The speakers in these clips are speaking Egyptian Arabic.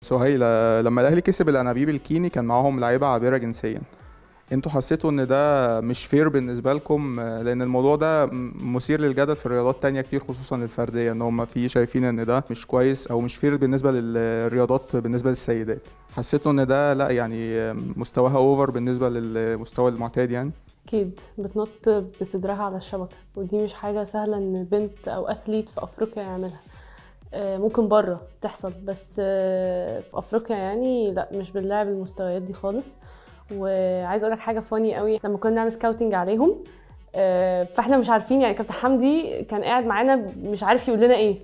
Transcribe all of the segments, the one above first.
سهيل آه، لما الاهلي كسب الانابيب الكيني كان معاهم لعيبه عابره جنسيا انتوا حسيتوا ان ده مش فير بالنسبه لكم آه، لان الموضوع ده م- مثير للجدل في رياضات تانية كتير خصوصا الفرديه ان هم في شايفين ان ده مش كويس او مش فير بالنسبه للرياضات بالنسبه للسيدات حسيتوا ان ده لا يعني آه، مستواها اوفر بالنسبه للمستوى المعتاد يعني اكيد بتنط بصدرها على الشبكه ودي مش حاجه سهله ان بنت او اثليت في افريقيا يعملها آه، ممكن بره تحصل بس آه، في افريقيا يعني لا مش بنلعب المستويات دي خالص وعايز اقول لك حاجه فاني قوي لما كنا نعمل سكاوتنج عليهم آه، فاحنا مش عارفين يعني كابتن حمدي كان قاعد معانا مش عارف يقول لنا ايه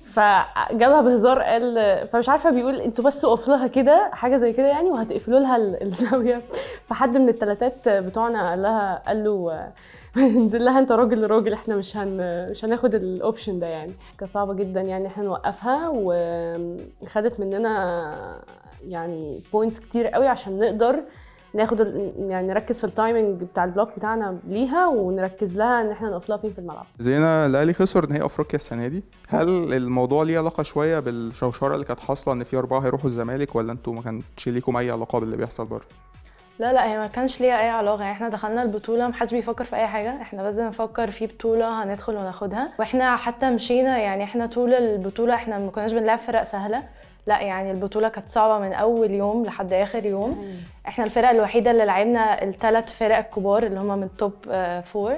فجابها بهزار قال فمش عارفه بيقول انتوا بس اقفلوا لها كده حاجه زي كده يعني وهتقفلوا لها ال- الزاويه فحد من الثلاثات بتوعنا قال لها قال له انزل لها انت راجل لراجل احنا مش هن مش هناخد الاوبشن ده يعني كانت صعبه جدا يعني احنا نوقفها وخدت مننا يعني بوينتس كتير قوي عشان نقدر ناخد ال- يعني نركز في التايمنج بتاع البلوك بتاعنا ليها ونركز لها ان احنا نقف لها فين في الملعب زينا الاهلي خسر نهائي افريقيا السنه دي هل الموضوع ليه علاقه شويه بالشوشره اللي كانت حاصله ان في اربعه هيروحوا الزمالك ولا انتوا ما كانش ليكم اي علاقه باللي بيحصل بره لا لا هي ما كانش ليها اي علاقه يعني احنا دخلنا البطوله محدش بيفكر في اي حاجه احنا بس بنفكر في بطوله هندخل وناخدها واحنا حتى مشينا يعني احنا طول البطوله احنا ما كناش بنلعب فرق سهله لا يعني البطوله كانت صعبه من اول يوم لحد اخر يوم احنا الفرقه الوحيده اللي لعبنا الثلاث فرق الكبار اللي هم من التوب آه، فور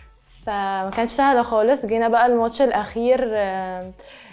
فما كانش سهله خالص جينا بقى الماتش الاخير آه،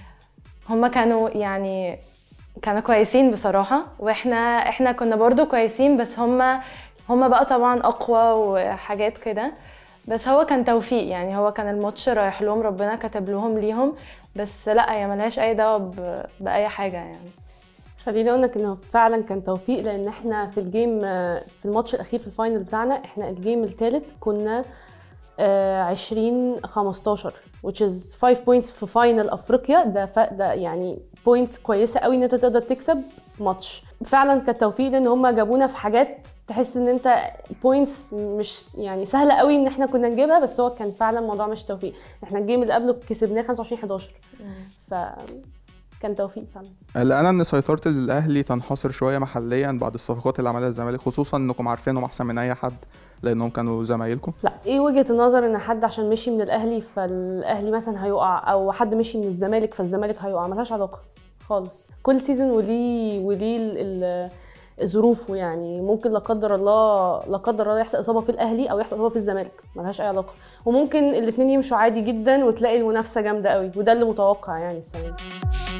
هم كانوا يعني كانوا كويسين بصراحة واحنا احنا كنا برضو كويسين بس هم هم بقى طبعا اقوى وحاجات كده بس هو كان توفيق يعني هو كان الماتش رايح لهم ربنا كتب لهم ليهم بس لا هي ملهاش اي دعوة ب- بأي حاجة يعني خليني اقول لك انه فعلا كان توفيق لان احنا في الجيم آه، في الماتش الاخير في الفاينل بتاعنا احنا الجيم الثالث كنا آه، 20 15 which is 5 points في فاينل افريقيا ده ف... ده يعني بوينتس كويسه قوي ان انت تقدر تكسب ماتش فعلا كان توفيق لان هم جابونا في حاجات تحس ان انت بوينتس مش يعني سهله قوي ان احنا كنا نجيبها بس هو كان فعلا الموضوع مش توفيق احنا الجيم اللي قبله كسبناه 25 11 ف كان توفيق فعلا قلقانه ان سيطره الاهلي تنحصر شويه محليا بعد الصفقات اللي عملها الزمالك خصوصا انكم عارفينهم احسن من اي حد لانهم كانوا زمايلكم لا ايه وجهه النظر ان حد عشان مشي من الاهلي فالاهلي مثلا هيقع او حد مشي من الزمالك فالزمالك هيقع ملهاش علاقه خالص كل سيزون وليه وليه ال- ال- ظروفه يعني ممكن لا قدر الله لا قدر الله يحصل اصابه في الاهلي او يحصل اصابه في الزمالك ملهاش اي علاقه وممكن الاثنين يمشوا عادي جدا وتلاقي المنافسه جامده قوي وده اللي متوقع يعني السنه دي